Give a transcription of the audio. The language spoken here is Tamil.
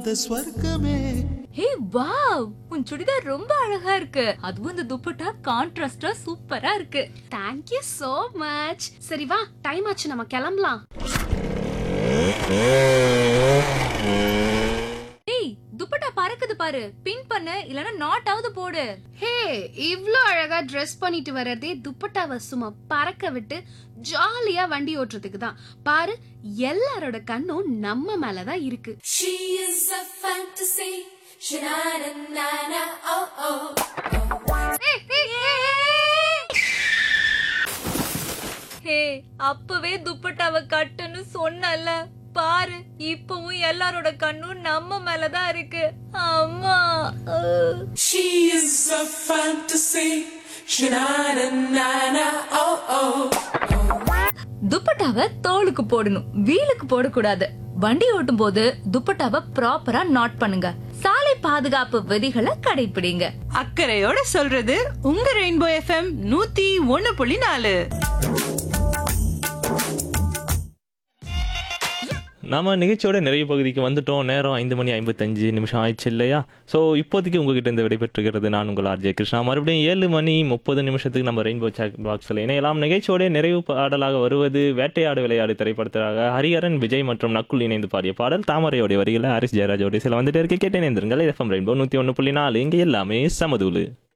பார்த்த ஸ்வர்க்கமே ஹே வாவ் உன் சுடிதார் ரொம்ப அழகா இருக்கு அதுவும் இந்த துப்பட்டா கான்ட்ராஸ்டா சூப்பரா இருக்கு தேங்க்யூ so மச் சரி வா டைம் ஆச்சு நம்ம கிளம்பலாம் ஏய் துப்பட்டா பறக்குது பாரு பின் பண்ணு இல்லனா நாட் ஆவது போடு ஹே இவ்ளோ அழகா ட்ரெஸ் பண்ணிட்டு வர்றதே துப்பட்டாவை சும்மா பறக்க விட்டு ஜாலியா வண்டி ஓட்டுறதுக்கு தான் பாரு எல்லாரோட கண்ணும் நம்ம மேல தான் இருக்கு She is a fantasy. Sha-na-na-na-na, oh oh. ஹே அப்பவே துப்பட்டாவை கட்டுன்னு சொன்னல பாரு இப்பவும் எல்லாரோட கண்ணும் நம்ம மேலதான் இருக்கு அம்மா அஹ். She is a fantasy Sha-na-na-na-na, oh oh துப்பட்டாவை தோலுக்கு போடணும் வீலுக்கு போடக்கூடாது வண்டி ஓட்டும் போது துப்பட்டாவை ப்ராப்பரா நாட் பண்ணுங்க சாலை பாதுகாப்பு விதிகளை கடைபிடிங்க அக்கறையோட சொல்றது உங்க ரெயின்போ எஃப்எம் நூத்தி ஒன்னு புள்ளி நாலு நம்ம நிகழ்ச்சியோட நிறைய பகுதிக்கு வந்துட்டோம் நேரம் ஐந்து மணி ஐம்பத்தஞ்சு நிமிஷம் ஆயிடுச்சு இல்லையா ஸோ இப்போதைக்கு உங்ககிட்ட இந்த விடைபெற்றுகிறது நான் உங்கள் ஆர்ஜே கிருஷ்ணா மறுபடியும் ஏழு மணி முப்பது நிமிஷத்துக்கு நம்ம ரெயின்போ சாக் பாக்ஸில் இணையலாம் நிகழ்ச்சியோட நிறைவு பாடலாக வருவது வேட்டையாடு விளையாடு திரைப்படத்திற்காக ஹரிஹரன் விஜய் மற்றும் நக்குல் இணைந்து பாடிய பாடல் தாமரையோடைய வரிகளை ஹரிஸ் ஜெயராஜோடைய சில வந்துட்டு இருக்க கேட்டேன் எந்திருங்கள் எஃப்எம் ரெயின்போ நூற்றி ஒன்று புள்ளி நாலு இங்கே எல்லாமே சமதூளு